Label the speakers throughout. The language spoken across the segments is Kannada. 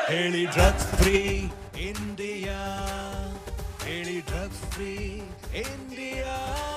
Speaker 1: ಹೇಳಿ ಡ್ರಗ್ಸ್ ಫ್ರೀ ಇಂಡಿಯಾ ಹೇಳಿ drugs free India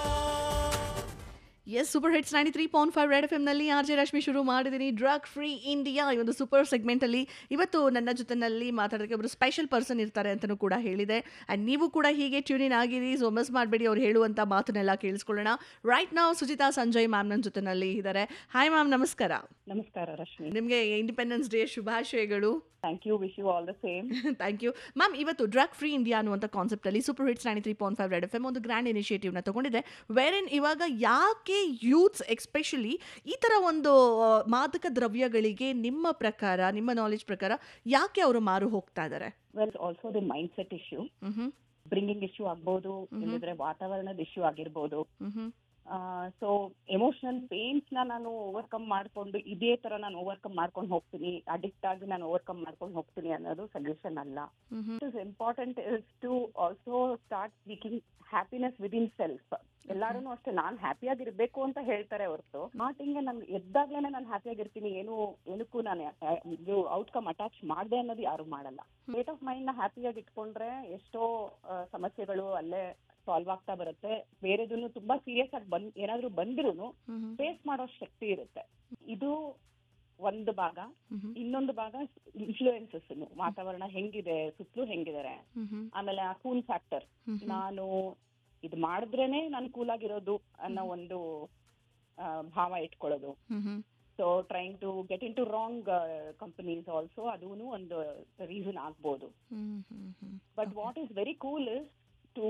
Speaker 2: yes super hits ninety three point five red F ಎಮ್ನಲ್ಲಿ ಆರ್ ಜೆ ರಶ್ಮಿ ಶುರು ಮಾಡಿದ್ದೀನಿ ಡ್ರಗ್ ಫ್ರೀ ಇಂಡಿಯಾ ಈ ಒಂದು ಸೂಪರ್ ಸೆಗ್ಮೆಂಟಲ್ಲಿ ಇವತ್ತು ನನ್ನ ಜೊತೆನಲ್ಲಿ ಮಾತಾಡೋದಕ್ಕೆ ಒಬ್ಬರು ಸ್ಪೆಷಲ್ ಪರ್ಸನ್ ಇರ್ತಾರೆ ಅಂತಲೂ ಕೂಡ ಹೇಳಿದೆ ಆ್ಯಂಡ್ ನೀವು ಕೂಡ ಹೀಗೆ ಟ್ಯೂನಿನ್ ಆಗಿರಿ ಸೊ ಮಿಸ್ ಮಾಡಬೇಡಿ ಅವ್ರು ಹೇಳುವಂಥ ಮಾತನ್ನೆಲ್ಲ ಕೇಳಿಸ್ಕೊಳ್ಳೋಣ ರೈಟ್ ನಾವು ಸುಜಿತಾ ಸಂಜಯ್ ಮ್ಯಾಮ್ ನನ್ನ ಜೊತೆನಲ್ಲಿ ಇದ್ದಾರೆ ಹಾಯ್ ಮ್ಯಾಮ್ ನಮಸ್ಕಾರ
Speaker 3: ನಮಸ್ಕಾರ ರಶ್ಮಿ
Speaker 2: ನಿಮಗೆ ಇಂಡಿಪೆಂಡೆನ್ಸ್ ಡೇ ಶುಭಾಶಯಗಳು
Speaker 3: thank you wish you all the same
Speaker 2: thank you ma'am ಇವತ್ತು ಡ್ರಗ್ ಫ್ರೀ ಇಂಡಿಯಾ ಅನ್ನುವಂಥ ಕಾನ್ಸೆಪ್ಟಲ್ಲಿ super hits ninety three point five red F M ಒಂದು ಗ್ರ್ಯಾಂಡ್ ಇನಿಷಿಯೇಟಿವ್ನ ತಗೊಂಡಿದೆ ವೇರೆನ್ ಇವಾಗ ಯಾಕೆ ಯೂತ್ಸ್ ಎಕ್ಸ್ಪೆಷಲಿ ಈ ಥರ ಒಂದು ಆ, ಮಾದಕ ದ್ರವ್ಯಗಳಿಗೆ ನಿಮ್ಮ ಪ್ರಕಾರ ನಿಮ್ಮ ನಾಲೆಜ್ ಪ್ರಕಾರ ಯಾಕೆ ಅವರು ಮಾರು ಹೋಗ್ತಾ ಇದ್ದಾರೆ
Speaker 3: well also the mindset issue
Speaker 2: hmm
Speaker 3: bringing issue ಆಗ್ಬೋದು ಇಲ್ಲದ್ರೆ ವಾತಾವರಣದ ಇಶ್ಯೂ ಆಗಿರ್ಬೋದು
Speaker 2: ಹ್ಮ್
Speaker 3: ಸೊ ಎಮೋಷನಲ್ ಪೇನ್ಸ್ ನ ನಾನು ಓವರ್ಕಮ್ ಮಾಡ್ಕೊಂಡು ಇದೇ ತರ ನಾನು ಓವರ್ಕಮ್ ಮಾಡ್ಕೊಂಡು ಹೋಗ್ತೀನಿ ಅಡಿಕ್ಟ್ ಆಗಿ ನಾನು ಓವರ್ಕಮ್ ಮಾಡ್ಕೊಂಡು ಹೋಗ್ತೀನಿ ಅನ್ನೋದು ಸೊಲ್ಯೂಷನ್ ಅಲ್ಲ
Speaker 2: hmm
Speaker 3: it is important is to also start speaking happiness within self ಎಲ್ಲಾರು ಅಷ್ಟೇ ನಾನ್ ಹ್ಯಾಪಿಯಾಗಿರ್ಬೇಕು ಅಂತ ಹೇಳ್ತಾರೆ ಹೊರತು ಸ್ಟಾರ್ಟಿಂಗ್ ನನ್ ಎದ್ದಾಗ್ಲೇನೆ ನಾನು ಹ್ಯಾಪಿಯಾಗಿರ್ತೀನಿ ಏನು ಏನಕ್ಕೂ ನಾನು ಇದು ಔಟ್ಕಮ್ ಅಟ್ಯಾಚ್ ಮಾಡ್ದೆ ಅನ್ನೋದು ಯಾರು ಮಾಡಲ್ಲ ಸ್ಟೇಟ್ ಆಫ್ ಮೈಂಡ್ ನ ಹ್ಯಾಪಿಯಾಗಿ ಇಟ್ಕೊಂಡ್ರೆ ಎಷ್ಟೋ ಆ, ಸಮಸ್ಯೆಗಳು ಅಲ್ಲೇ ಸಾಲ್ವ್ ಆಗ್ತಾ ಬರುತ್ತೆ ಬೇರೆದನ್ನು ತುಂಬಾ ಸೀರಿಯಸ್ ಆಗಿ ಬಂದ್ ಏನಾದ್ರೂ ಬಂದಿರೂ
Speaker 2: ಹ್ಮ್
Speaker 3: ಫೇಸ್ ಮಾಡೋ ಶಕ್ತಿ ಇರುತ್ತೆ ಇದು ಒಂದು ಭಾಗ
Speaker 2: ಹ್ಮ್
Speaker 3: ಇನ್ನೊಂದು ಭಾಗ ಇನ್ಫ್ಲೂಯೆನ್ಸಸ್ ವಾತಾವರಣ ಹೆಂಗಿದೆ ಸುತ್ತಲೂ ಹೆಂಗಿದ್ದಾರೆ
Speaker 2: ಹ್ಮ್
Speaker 3: ಆಮೇಲೆ ಆ ಕೂಲ್ ಫ್ಯಾಕ್ಟರ್ ನಾನು ಇದು ಮಾಡಿದ್ರೇನೆ ನಾನು ಕೂಲ್ ಆಗಿರೋದು ಅನ್ನೋ ಒಂದು ಆ, ಭಾವ ಇಟ್ಕೊಳ್ಳೋದು
Speaker 2: hmm
Speaker 3: so trying to get into wrong companies also ಅದೂ ಒಂದು ರೀಸನ್ ಆಗ್ಬೋದು
Speaker 2: hmm hmm hmm
Speaker 3: but what is very cool is to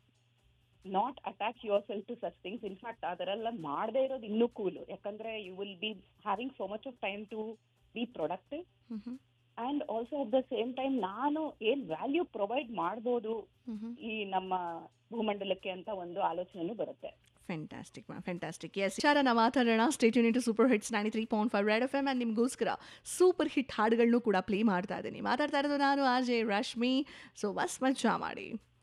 Speaker 3: not attach yourself to such things in fact ಅದರೆಲ್ಲ ಮಾಡದೇ ಇರೋದು ಇನ್ನೂ ಕೂಲ್ ಯಾಕಂದ್ರೆ you will be having so much of time to be productive
Speaker 2: hmm
Speaker 3: and also at the same time ನಾನು ಏನ್ ವ್ಯಾಲ್ಯೂ ಪ್ರೊವೈಡ್ ಮಾಡ್ಬೋದು
Speaker 2: ಹ್ಮ್
Speaker 3: ಈ ನಮ್ಮ ಭೂಮಂಡಲಕ್ಕೆ ಅಂತ ಒಂದು ಆಲೋಚನೆನೂ ಬರುತ್ತೆ
Speaker 2: ಫ್ಯಾಂಟಾಸ್ಟಿಕ್ ಮ್ಯಾಮ್ ಫ್ಯಾಂಟಾಸ್ಟಿಕ್ ಎಸ್ ವಿಚಾರನ ಮಾತಾಡೋಣ state unit super hits ninety three point five red F M and ನಿಮಗೋಸ್ಕರ ಸೂಪರ್ ಹಿಟ್ ಹಾಡುಗಳನ್ನು ಕೂಡ ಪ್ಲೇ ಮಾಡ್ತಾ ಇದ್ದೀನಿ ಮಾತಾಡ್ತಾ ಇರೋದು ನಾನು ಆರ್ ಜೆ ರಶ್ಮಿ ಸೊ ಬಸ್ ಮಜಾ ಮಾಡಿ